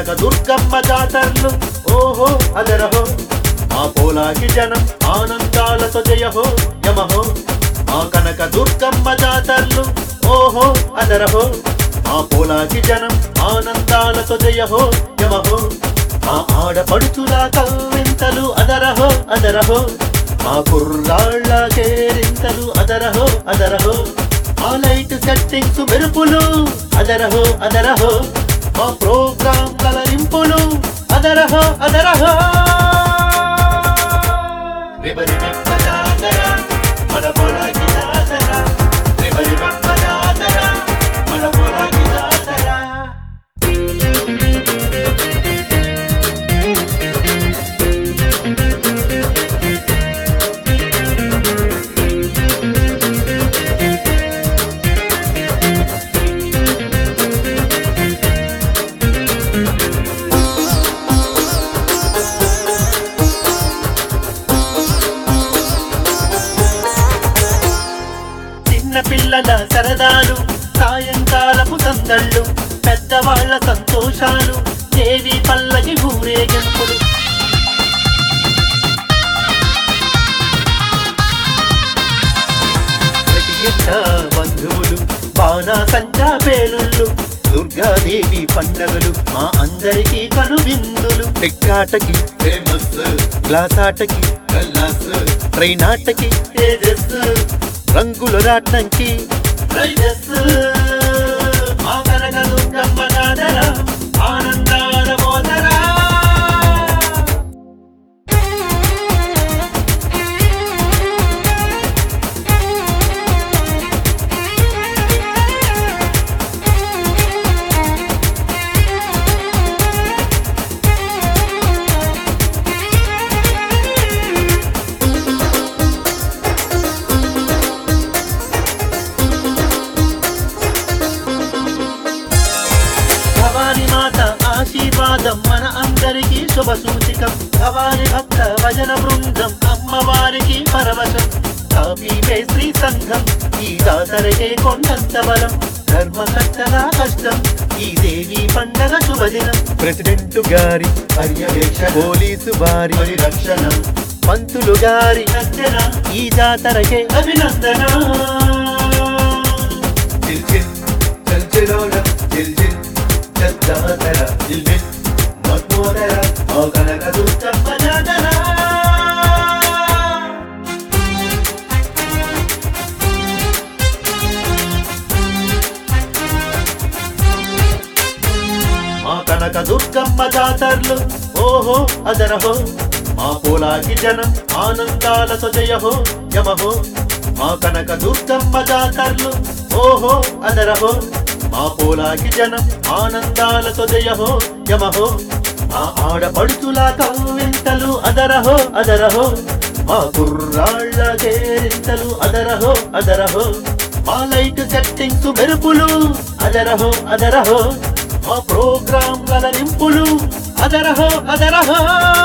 కనక దుర్గమ్మ జాతర్లు ఓహో అదరహో మా పోలాకి జనం ఆనందాలతో జయహో యమహో మా కనక దుర్గమ్మ జాతర్లు ఓహో అదరహో మా పోలాకి జనం ఆనందాలతో జయహో యమహో మా ఆడపడుచుల కవ్వింతలు అదరహో అదరహో మా కుర్రాళ్ళ కేరింతలు అదరహో అదరహో మా లైట్ సెట్టింగ్స్ మెరుపులు అదరహో అదరహో మా ప్రోగ్రామ్ కలరింపులు అదరహో అదరహో రిబరి బెప్ప జాతర, మన పొలాకి జాతర. రిబరి బెప్ప జాతర, మన పొలాకి జాతర. చిన్న పిల్లల సరదాలు సాయంకాలపు సందళ్ళు పెద్దవాళ్ల సంతోషాలు దేవి పల్లకి ఊరేగింపులు ప్రతి ఇంట బంధువులు బాణా సంచా పేలుళ్ళు దుర్గాదేవి పండగలు మా అందరికీ కనువిందులు టెక్కాటకి ఫేమస్ గ్లాస్ ఆటకి ట్రైన్ ఆటకి తేజస్ రంగుల రాట్నంకి రైజస్ మా కనక దుర్గమ్మ జాతర ఆనందాల మోదరా భవాని మాత ఆశీర్వాదం మన అందరికీ శుభ సూచికం భవాని భక్త భజన బృందం అమ్మవారికి పరవశం కాపీ మేస్త్రీ సంఘం ఈ జాతరకే కొండంత బలం ధర్మకర్తల కష్టం ఈ దేవి పండగ శుభదినం ప్రెసిడెంట్ గారి పర్యవేక్షణ పోలీసు వారి పరిరక్షణ పంతులు గారి రచన ఈ జాతరకే అభినందన జిల్ జిల్ చల్ చిలోన జిల్ జిల్ చద్దాతర జిల్ జిల్ మత్మోదర ఓ కనక దుర్గమ్మ జాతర మా కనక దుర్గమ్మ జాతర్లు ఓహో అదరహో మా పోలాకి జనం ఆనందాలతో జయహో యమహో మా కనక దుర్గమ్మ జాతర్లు ఓహో అదరహో మా పోలాకి జనం ఆనందాలతో జయహో యమహో మా ఆడపడుచుల కవ్వింతలు అదరహో అదరహో మా కుర్రాళ్ళ కేరింతలు అదరహో అదరహో మా లైట్ సెట్టింగ్స్ మెరుపులు అదరహో అదరహో మా ప్రోగ్రామ్ కలరింపులు అదరహో అదరహో